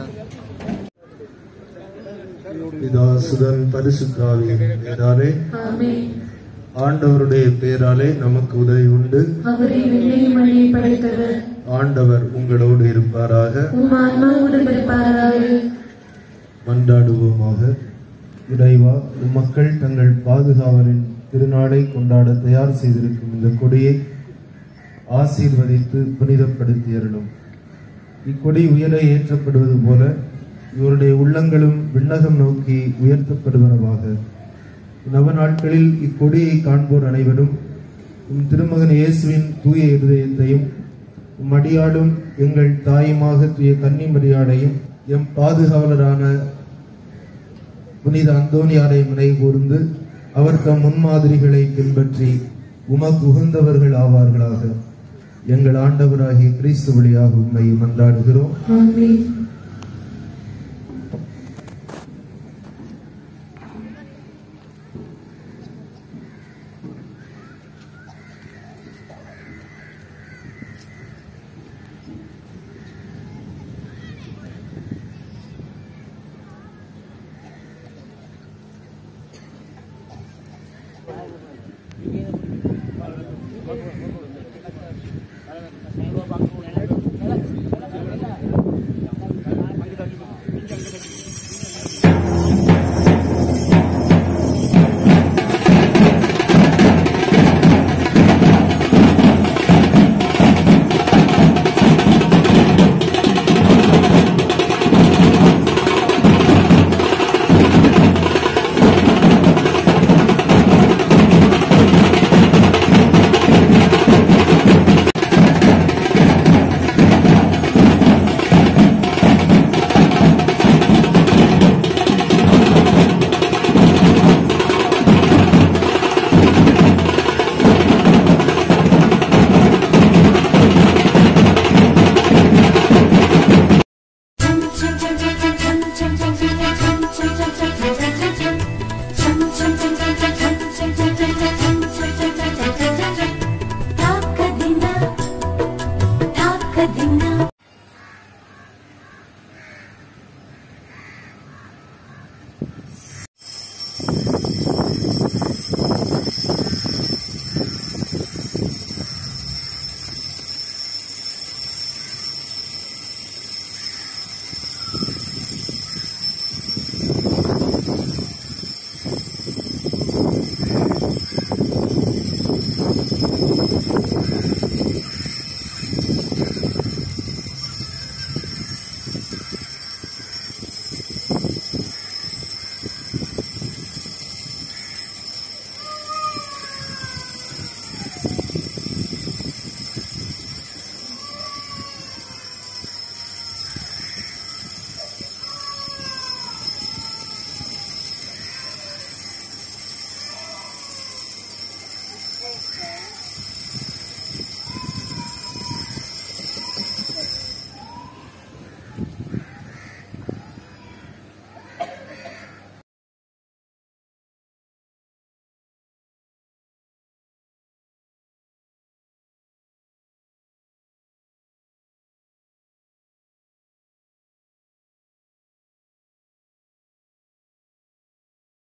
பிதாசுதன் பரிசுத்தாவியின் பேராலே ஆமென் ஆண்டவருடைய பேராலே நமக்கு உதவி உண்டு அவரே விண்ணையும் மழையை படைத்தவர் ஆண்டவர் உங்களோடு இருப்பாராக உம் ஆன்மாவோடு இருப்பாராக மன்றாடுவோமாக இறைவா உம் மக்கள் தங்கள் பாதுகாவலின் திருநாளை கொண்டாட தயார் செய்திருக்கும் இந்த கொடியை ஆசீர்வதித்து புனிதப்படுத்தி அருளும் இக்கொடி உயர ஏற்றப்படுவது போல இவருடைய உள்ளங்களும் விண்ணகம் நோக்கி உயர்த்தப்படுவனவாக நவ நாட்களில் இக்கொடியை காண்போர் அனைவரும் உம் திருமகன் இயேசுவின் தூய இருதயத்தையும் உம் அடியாடும் எங்கள் தாயுமாக தூய கன்னிமரியாடையும் எம் பாதுகாவலரான புனித அந்தோனியாரை நினைவு கூர்ந்து அவர் தம் முன்மாதிரிகளை பின்பற்றி உமக்கு உகந்தவர்கள் ஆவார்களாக எங்கள் ஆண்டவராகிய கிறிஸ்து வழியாக உண்மை மன்றாடுகிறோம் ஆமென்